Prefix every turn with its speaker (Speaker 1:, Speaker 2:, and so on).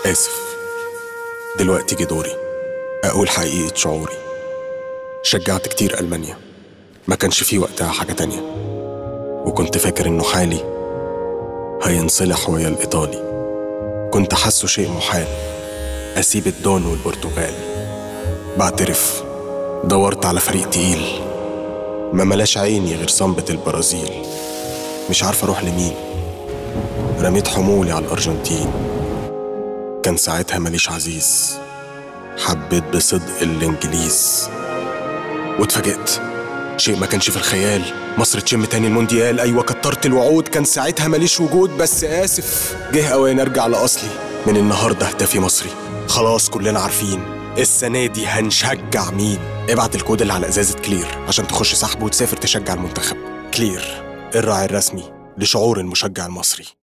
Speaker 1: آسف دلوقتي جه دوري أقول حقيقة شعوري شجعت كتير ألمانيا ما كانش فيه وقتها حاجة تانية وكنت فاكر إنه حالي هينصلح ويا الإيطالي كنت حاسه شيء محال أسيب الدون والبرتغال بعترف دورت على فريق تقيل ما ملاش عيني غير صنبة البرازيل مش عارف أروح لمين رميت حمولي على الأرجنتين كان ساعتها ماليش عزيز حبيت بصدق الإنجليز واتفاجئت شيء ما كانش في الخيال مصر تشم تاني المونديال أيوة كترت الوعود كان ساعتها ماليش وجود بس آسف جه أوان أرجع لأصلي من النهاردة هدافي مصري خلاص كلنا عارفين السنة دي هنشجع مين ابعت الكود اللي على ازازة كلير عشان تخش سحب وتسافر تشجع المنتخب كلير الراعي الرسمي لشعور المشجع المصري